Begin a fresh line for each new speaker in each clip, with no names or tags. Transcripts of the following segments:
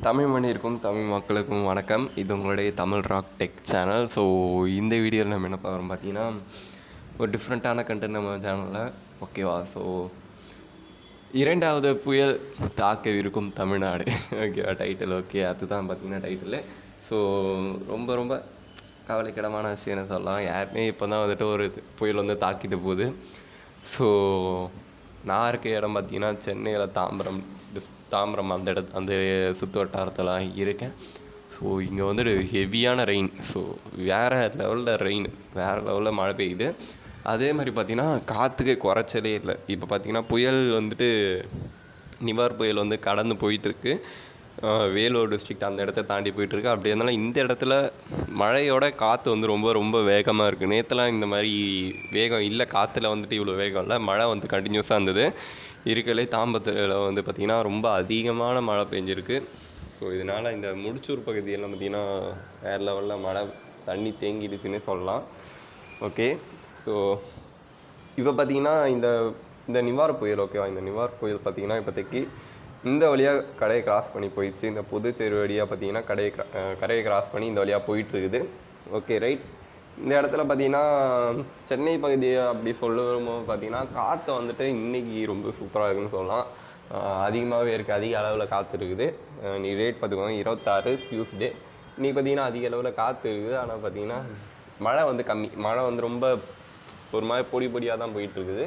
தமிழ் மண்ணிற்கும் தமிழ் மக்களுக்கும் வணக்கம் இது உங்களுடைய Tamil rock tech channel so இந்த வீடியோவில் நம்ம என்ன பார்க்குறோம் பார்த்தீங்கன்னா ஒரு டிஃப்ரெண்ட்டான கண்டென்ட் நம்ம சேனலில் ஓகேவா ஸோ இரண்டாவது புயல் தாக்க இருக்கும் தமிழ்நாடு ஓகேவா டைட்டில் ஓகே அதுதான் பார்த்தீங்கன்னா டைட்டில் ஸோ ரொம்ப ரொம்ப கவலைக்கிடமான விஷயம்னு சொல்லலாம் யாருமே இப்போ தான் வந்துட்டு ஒரு இது புயல் வந்து தாக்கிட்டு போகுது ஸோ நான் இருக்க இடம் பார்த்தீங்கன்னா சென்னையில் தாம்பரம் டிஸ்- தாம்பரம் அந்த இடத்து அந்த சுற்று வட்டாரத்தில் இருக்கேன் ஸோ இங்கே வந்துட்டு ஹெவியான ரெயின் ஸோ வேறு லெவலில் ரெயின் வேறு லெவலில் மழை பெய்யுது அதே மாதிரி பார்த்தீங்கன்னா காற்றுக்கு குறைச்சலே இல்லை இப்போ பார்த்தீங்கன்னா புயல் வந்துட்டு நிவார் புயல் வந்து கடந்து போயிட்டுருக்கு வேலூர் டிஸ்ட்ரிக்ட் அந்த இடத்த தாண்டி போயிட்டுருக்கு அப்படி இருந்தாலும் இந்த இடத்துல மழையோட காற்று வந்து ரொம்ப ரொம்ப வேகமாக இருக்குது நேற்றுலாம் இந்த மாதிரி வேகம் இல்லை காற்றுல வந்துட்டு இவ்வளோ வேகம் இல்லை மழை வந்து கண்டினியூஸாக இருந்தது இருக்கலே தாம்பரத்தில் வந்து பார்த்திங்கன்னா ரொம்ப அதிகமான மழை பெஞ்சிருக்கு ஸோ இதனால் இந்த முடிச்சூர் பகுதியெல்லாம் பார்த்திங்கன்னா வேறு லெவலில் மழை தண்ணி தேங்கிடுச்சுன்னு சொல்லலாம் ஓகே ஸோ இப்போ பார்த்தீங்கன்னா இந்த இந்த நிவார் புயல் ஓகேவா இந்த நிவார் புயல் பார்த்தீங்கன்னா இப்போதைக்கு இந்த வழியாக கடையை கிராஸ் பண்ணி போயிடுச்சு இந்த புதுச்சேரி வழியாக பார்த்தீங்கன்னா கடையை cra- அஹ் கரையை கிராஸ் பண்ணி இந்த வழியாக போயிட்டு இருக்குது ஓகே ரைட் இந்த இடத்துல பார்த்தீங்கன்னா சென்னை பகுதியை அப்படி சொல்லும்போது பார்த்தீங்கன்னா காற்று வந்துட்டு இன்னைக்கு ரொம்ப சூப்பராக இருக்குன்னு சொல்லலாம் அதிகமாகவே இருக்குது அதிக அளவில் காற்று இருக்குது அஹ் நீ ரேட் பார்த்துக்கோங்க இருபத்தாறு டியூஸ்டே இன்னைக்கு பார்த்தீங்கன்னா அதிக அளவில் காற்று இருக்குது ஆனால் பார்த்தீங்கன்னா மழை வந்து கம்மி மழை வந்து ரொம்ப ஒரு மாதிரி பொடி பொடியாக தான் போயிட்டு இருக்குது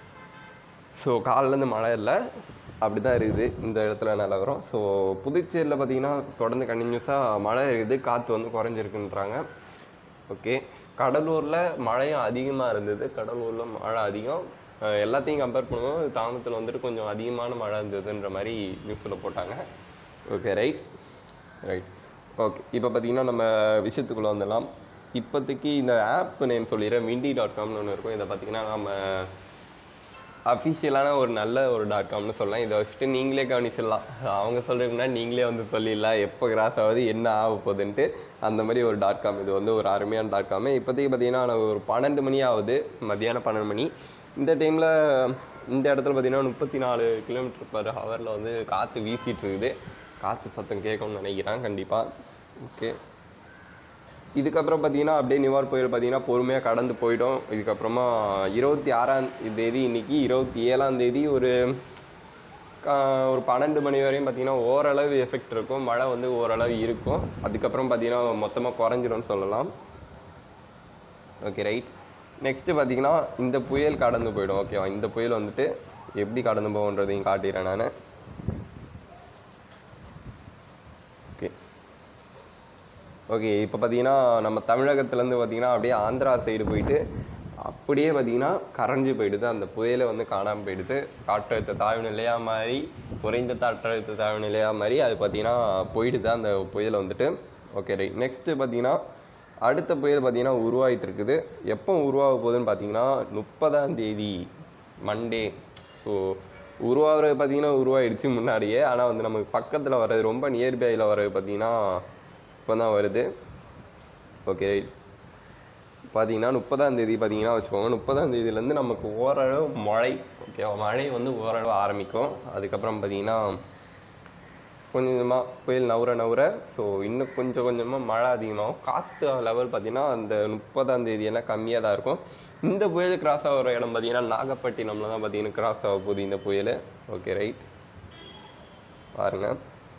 ஸோ காலிலேருந்து மழை இல்லை அப்படி தான் இருக்குது இந்த இடத்துல நிலவரம் ஸோ புதுச்சேரியில் பார்த்தீங்கன்னா தொடர்ந்து கண்டினியூஸாக மழை இருக்குது காற்று வந்து குறைஞ்சிருக்குன்றாங்க ஓகே கடலூரில் மழையும் அதிகமாக இருந்தது கடலூரில் மழை அதிகம் அஹ் எல்லாத்தையும் கம்பேர் பண்ணும்போது தாமத்தில் வந்துட்டு கொஞ்சம் அதிகமான மழை இருந்ததுன்ற மாதிரி நியூஸில் போட்டாங்க ஓகே ரைட் ரைட் ஓகே இப்போ பார்த்தீங்கன்னா நம்ம விஷயத்துக்குள்ளே வந்துடலாம் இப்போதைக்கு இந்த ஆப் நேம் சொல்லிடுறேன் மிண்டி டாட் காம்னு ஒன்று இருக்கும் இதை பார்த்தீங்கன்னா நம்ம அஃபிஷியலான ஒரு நல்ல ஒரு டாட் காம்னு சொல்லலாம் இதை வச்சுட்டு நீங்களே கவனிச்சிடலாம் அவங்க சொல்கிறதுக்குன்னா நீங்களே வந்து சொல்லிடலாம் எப்போ கிராஸ் ஆகுது என்ன ஆக போகுதுன்ட்டு அந்த மாதிரி ஒரு டாட் காம் இது வந்து ஒரு அருமையான டாட் காம் இப்போதைக்கு பார்த்தீங்கன்னா நான் ஒரு பன்னெண்டு மணி ஆகுது மத்தியானம் பன்னெண்டு மணி இந்த டைமில் இந்த இடத்துல பார்த்தீங்கன்னா முப்பத்தி நாலு கிலோமீட்டர் பர் ஹவரில் வந்து காற்று வீசிட்டு இருக்குது காற்று சத்தம் கேட்கும்னு நினைக்கிறேன் கண்டிப்பாக ஓகே இதுக்கப்புறம் பார்த்தீங்கன்னா அப்படியே நிவார் புயல் பார்த்தீங்கன்னா பொறுமையாக கடந்து போயிடும் இதுக்கப்புறமா இருபத்தி ஆறாம் தேதி இன்னைக்கு இருபத்தி ஏழாம் தேதி ஒரு கா- ஒரு பன்னெண்டு மணி வரையும் பார்த்தீங்கன்னா ஓரளவு எஃபெக்ட் இருக்கும் மழை வந்து ஓரளவு இருக்கும் அதுக்கப்புறம் பார்த்தீங்கன்னா மொத்தமாக குறைஞ்சிரும்னு சொல்லலாம் ஓகே ரைட் நெக்ஸ்ட்டு பார்த்தீங்கன்னா இந்த புயல் கடந்து போயிடும் ஓகேவா இந்த புயல் வந்துட்டு எப்படி கடந்து போகுன்றதையும் காட்டிடுறேன் நான் ஓகே ஓகே இப்போ பார்த்தீங்கன்னா நம்ம தமிழகத்துலேருந்து பார்த்தீங்கன்னா அப்படியே ஆந்திரா சைடு போயிட்டு அப்படியே பார்த்தீங்கன்னா கரைஞ்சு போயிடுது அந்த புயலை வந்து காணாமல் போயிடுது காற்றழுத்த தாழ்வு நிலையாக மாறி குறைந்த காற்றழுத்த தாழ்வு நிலையாக மாறி அது பார்த்தீங்கன்னா போயிடுது அந்த புயல் வந்துட்டு ஓகே ரைட் நெக்ஸ்ட்டு பார்த்தீங்கன்னா அடுத்த புயல் பார்த்தீங்கன்னா உருவாயிட்டு இருக்குது எப்போ உருவாக போகுதுன்னு பார்த்தீங்கன்னா முப்பதாம் தேதி மண்டே ஸோ உருவாகிறது பார்த்தீங்கன்னா உருவாயிடுச்சு முன்னாடியே ஆனால் வந்து நமக்கு பக்கத்தில் வர்றது ரொம்ப நியர்பையில் வர்றது பார்த்தீங்கன்னா இப்போ தான் வருது ஓகே ரைட் பார்த்தீங்கன்னா முப்பதாம் தேதி பார்த்தீங்கன்னா வச்சுக்கோங்க முப்பதாம் தேதியிலேருந்து நமக்கு ஓரளவு மழை ஓகேவா மழை வந்து ஓரளவு ஆரம்பிக்கும் அதுக்கப்புறம் பார்த்தீங்கன்னா கொஞ்சம் கொஞ்சமாக புயல் நவுற நவுற ஸோ இன்னும் கொஞ்சம் கொஞ்சமாக மழை அதிகமாகும் காற்று லெவல் பார்த்தீங்கன்னா அந்த முப்பதாம் தேதி எல்லாம் கம்மியாக தான் இருக்கும் இந்த புயல் கிராஸ் ஆகிற இடம் பார்த்தீங்கன்னா நாகப்பட்டினம்ல தான் பார்த்தீங்கன்னா கிராஸ் ஆக போகுது இந்த புயல் ஓகே ரைட் பாருங்க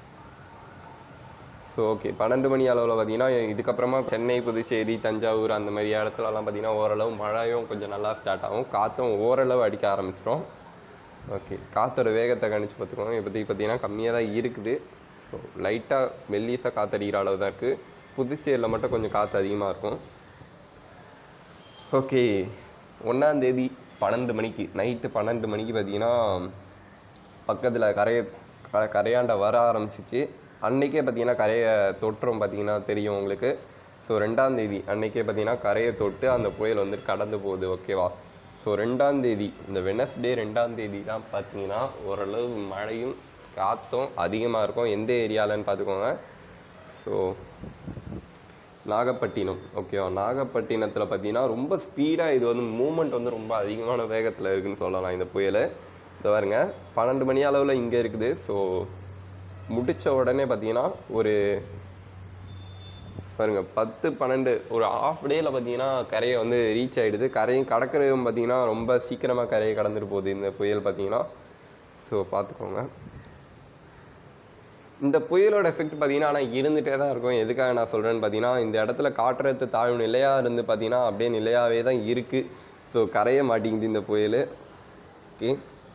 ஸோ ஓகே பன்னெண்டு மணி அளவில் பார்த்தீங்கன்னா இதுக்கப்புறமா சென்னை புதுச்சேரி தஞ்சாவூர் அந்த மாதிரி இடத்துலலாம் பார்த்தீங்கன்னா ஓரளவு மழையும் கொஞ்சம் நல்லா ஸ்டார்ட் ஆகும் காற்றும் ஓரளவு அடிக்க ஆரம்பிச்சிரும் ஓகே காற்றோட வேகத்தை கணிச்சு பார்த்துக்கோங்க இப்போதைக்கு பார்த்தீங்கன்னா கம்மியாக தான் இருக்குது ஸோ லைட்டாக மெல்லிஸாக காற்றடிக்கிற அளவு தான் இருக்குது புதுச்சேரியில் மட்டும் கொஞ்சம் காற்று அதிகமாக இருக்கும் ஓகே ஒன்றாந்தேதி பன்னெண்டு மணிக்கு நைட்டு பன்னெண்டு மணிக்கு பார்த்தீங்கன்னா பக்கத்தில் கரையை க- கரையாண்ட வர ஆரம்பிச்சிச்சு அன்னைக்கே பார்த்தீங்கன்னா கரையை தொட்டுரும் பார்த்தீங்கன்னா தெரியும் உங்களுக்கு ஸோ ரெண்டாம் தேதி அன்னைக்கே பார்த்தீங்கன்னா கரையை தொட்டு அந்த புயல் வந்து கடந்து போகுது ஓகேவா ஸோ ரெண்டாம் தேதி இந்த வெனஸ்டே ரெண்டாம் தேதி தான் பார்த்தீங்கன்னா ஓரளவு மழையும் காற்றும் அதிகமாக இருக்கும் எந்த ஏரியாலன்னு பார்த்துக்கோங்க ஸோ நாகப்பட்டினம் ஓகேவா நாகப்பட்டினத்தில் பார்த்தீங்கன்னா ரொம்ப ஸ்பீடாக இது வந்து மூமெண்ட் வந்து ரொம்ப அதிகமான வேகத்தில் இருக்குன்னு சொல்லலாம் இந்த புயல் இந்த பாருங்க பன்னெண்டு மணி அளவில் இங்கே இருக்குது ஸோ முடித்த உடனே பார்த்தீங்கன்னா ஒரு பாருங்க பத்து பன்னெண்டு ஒரு ஆஃப் டேயில் பார்த்தீங்கன்னா கரையை வந்து ரீச் ஆகிடுது கரையும் கடற்கரையும் பார்த்தீங்கன்னா ரொம்ப சீக்கிரமாக கரையை கடந்துட்டு போகுது இந்த புயல் பார்த்தீங்கன்னா ஸோ பார்த்துக்கோங்க இந்த புயலோட எஃபெக்ட் பார்த்தீங்கன்னா ஆனால் இருந்துகிட்டே தான் இருக்கும் எதுக்காக நான் சொல்கிறேன்னு பார்த்தீங்கன்னா இந்த இடத்துல காற்றழுத்த தாழ்வு நிலையாக இருந்து பார்த்தீங்கன்னா அப்படியே நிலையாகவே தான் இருக்குது ஸோ கரைய மாட்டேங்குது இந்த புயல் ஓகே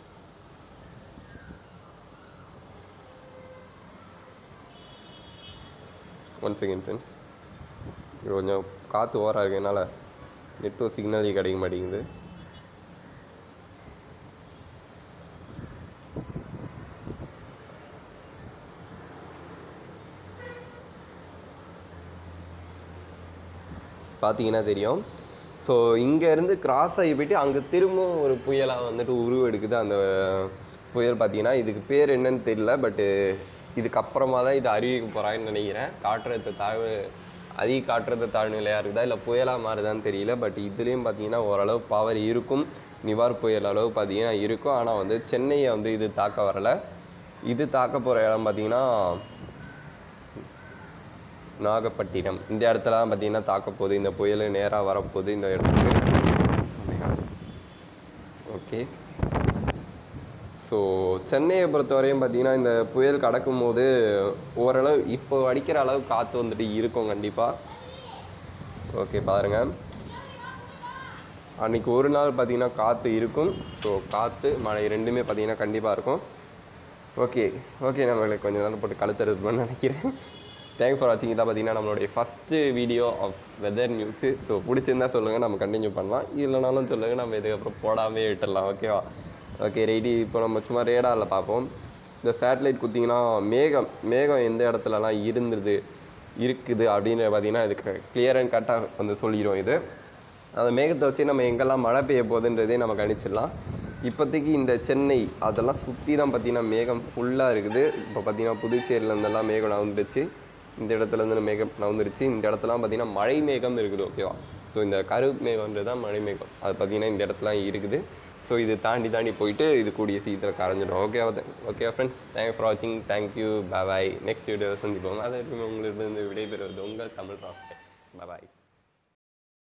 ஒன் செகண்ட் ஃப்ரெண்ட்ஸ் கொஞ்சம் காற்று ஓராக இருக்கு என்னால் நெட்ஒர்க் சிக்னலே கிடைக்க மாட்டேங்குது பார்த்தீங்கன்னா தெரியும் ஸோ இங்கேருந்து கிராஸ் ஆகி போயிட்டு அங்கே திரும்பவும் ஒரு புயலாக வந்துட்டு உருவெடுக்குது அந்த புயல் பார்த்தீங்கன்னா இதுக்கு பேர் என்னன்னு தெரியல பட்டு இதுக்கப்புறமா தான் இது அறிவிக்க போகிறாங்கன்னு நினைக்கிறேன் காற்றழுத்த தாழ்வு அதிக காற்றழுத்த தாழ்வு நிலையாக இருக்குதா இல்லை புயலாக மாறுதான்னு தெரியல பட் இதுலேயும் பார்த்தீங்கன்னா ஓரளவு பவர் இருக்கும் நிவார் புயல் அளவு பார்த்தீங்கன்னா இருக்கும் ஆனால் வந்து சென்னையை வந்து இது தாக்க வரலை இது தாக்க போகிற இடம் பார்த்தீங்கன்னா நாகப்பட்டினம் இந்த இடத்துலலாம் பார்த்தீங்கன்னா தாக்க போகுது இந்த புயல் நேராக வரப்போகுது இந்த இடத்துக்கு ஓகே ஸோ சென்னையை பொறுத்தவரையும் பார்த்தீங்கன்னா இந்த புயல் கடக்கும் போது ஓரளவு இப்போ அடிக்கிற அளவு காற்று வந்துட்டு இருக்கும் கண்டிப்பாக ஓகே பாருங்கள் அன்றைக்கி ஒரு நாள் பார்த்தீங்கன்னா காற்று இருக்கும் ஸோ காற்று மழை ரெண்டுமே பார்த்தீங்கன்னா கண்டிப்பாக இருக்கும் ஓகே ஓகே நம்மளுக்கு கொஞ்சம் நேரம் போட்டு கழுத்தறுதுன்னு நினைக்கிறேன் தேங்க்ஸ் ஃபார் வாட்சிங் இதான் பார்த்தீங்கன்னா நம்மளுடைய first video of weather news so பிடிச்சிருந்தா சொல்லுங்கள் நம்ம கண்டினியூ பண்ணலாம் இல்லைனாலும் சொல்லுங்கள் நம்ம இதுக்கப்புறம் போடாமே விட்டுடலாம் ஓகேவா ஓகே ரெடி இப்போ நம்ம சும்மா ரேடாரில் பார்ப்போம் இந்த சேட்டலைட் குத்திங்கன்னா மேகம் மேகம் எந்த இடத்துலலாம் இருந்தது இருக்குது அப்படின்னு பார்த்தீங்கன்னா இதுக்கு கிளியர் அண்ட் கரெக்டாக வந்து சொல்லிடும் இது அந்த மேகத்தை வச்சு நம்ம எங்கெல்லாம் மழை பெய்ய போகுதுன்றதே நம்ம கணிச்சிடலாம் இப்போதைக்கு இந்த சென்னை அதெல்லாம் சுற்றி தான் பார்த்தீங்கன்னா மேகம் ஃபுல்லாக இருக்குது இப்போ பார்த்தீங்கன்னா புதுச்சேரியில இருந்தெல்லாம் மேகம் நவுந்துடுச்சு இந்த இடத்துல இருந்து மேகம் நவுந்துருச்சு இந்த இடத்துலாம் பார்த்தீங்கன்னா மழை மேகம் இருக்குது ஓகேவா ஸோ இந்த கருப்பு மேகம்ன்றது தான் மழை மேகம் அது பார்த்தீங்கன்னா இந்த இடத்துலாம் இருக்குது ஸோ இது தாண்டி தாண்டி போயிட்டு இது கூடிய சீக்கிரத்தில் கரைஞ்சிடும் ஓகேவா ஓகே ஃப்ரெண்ட்ஸ் தேங்க்ஸ் ஃபார் வாட்சிங் தேங்க்யூ பாய் நெக்ஸ்ட் வீடியோ சந்திப்போம் அதை உங்களுக்கு விடைபெறுவது உங்கள் தமிழ் ராக் பாய்